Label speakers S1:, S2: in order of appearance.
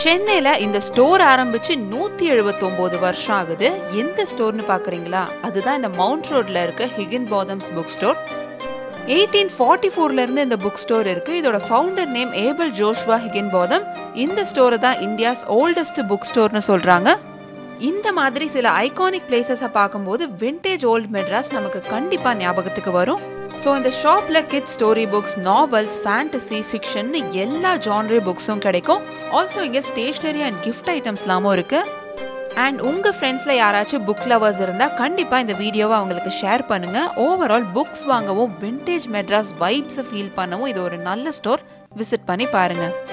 S1: சென்னையில் இந்த ஸ்டோர் ஆரம்பிச்சு நூற்றி எழுபத்தொம்போது வருஷம் ஆகுது எந்த ஸ்டோர்னு பார்க்குறீங்களா அதுதான் இந்த மவுண்ட் ரோட்ல இருக்க Higginbothams book store eighteen forty ஃபோர்லேருந்து இந்த புக் ஸ்டோர் இருக்குது இதோட founder name Abel Joshua Higginbotham இந்த ஸ்டோரை தான் இந்தியாஸ் ஓல்டஸ்ட் புக் ஸ்டோர்னு சொல்கிறாங்க இந்த மாதிரி சில ஐகானிக் பிளேசஸை பார்க்கும்போது விண்டேஜ் ஓல்ட் மெட்ராஸ் நமக்கு கண்டிப்பாக ஞாபகத்துக்கு வரும் ஸோ இந்த ஷாப்பில் kid story books novels fantasy fiction எல்லா ஜான்ரி புக்ஸும் கிடைக்கும் ஆல்சோ இங்கே ஸ்டேஷ்னரி அண்ட் கிஃப்ட் ஐட்டம்ஸ்லாமும் இருக்குது அண்ட் உங்கள் ஃப்ரெண்ட்ஸில் யாராச்சும் புக் லவர்ஸ் இருந்தால் கண்டிப்பாக இந்த வீடியோவை அவங்களுக்கு ஷேர் பண்ணுங்கள் ஓவரால் புக்ஸ் வாங்கவும் விண்டேஜ் மெட்ராஸ் வைப்ஸை ஃபீல் பண்ணவும் இது ஒரு நல்ல ஸ்டோர் விசிட் பண்ணி பாருங்கள்